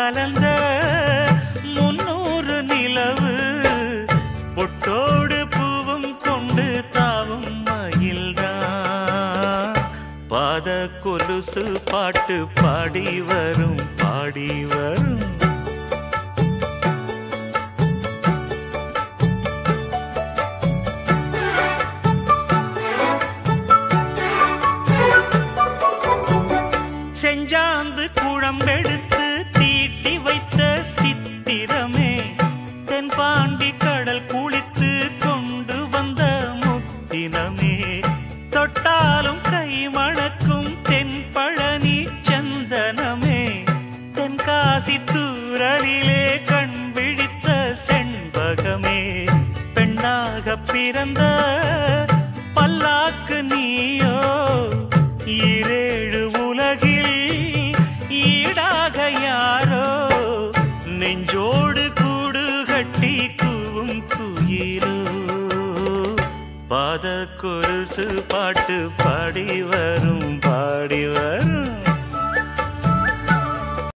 கலந்த முன்னூறு நிலவு பொட்டோடு பூவும் கொண்டு தாவும் மயில்தான் பாத கொலுசு பாட்டு பாடி வரும் பாடி வரும் செஞ்சாந்து குழம்பெடுத்து தீட்டி வைத்த சித்திரமே தென்பாண்டி கடல் குளித்து கொண்டு வந்த முத்தினமே தொட்டாலும் கை மணக்கும் தென்பழனி சந்தனமே தென்காசி தூரலிலே கண் விழித்த செண்பகமே பெண்ணாக பிறந்த பல்லாக்கு நீயோ ஈரேழு உலகில் ஈடாக யாரோ நெஞ்சோடு கூடு கட்டி கூவும் குயிலோ பாத கொலுசு பாட்டு பாடி வரும் பாடி வரும்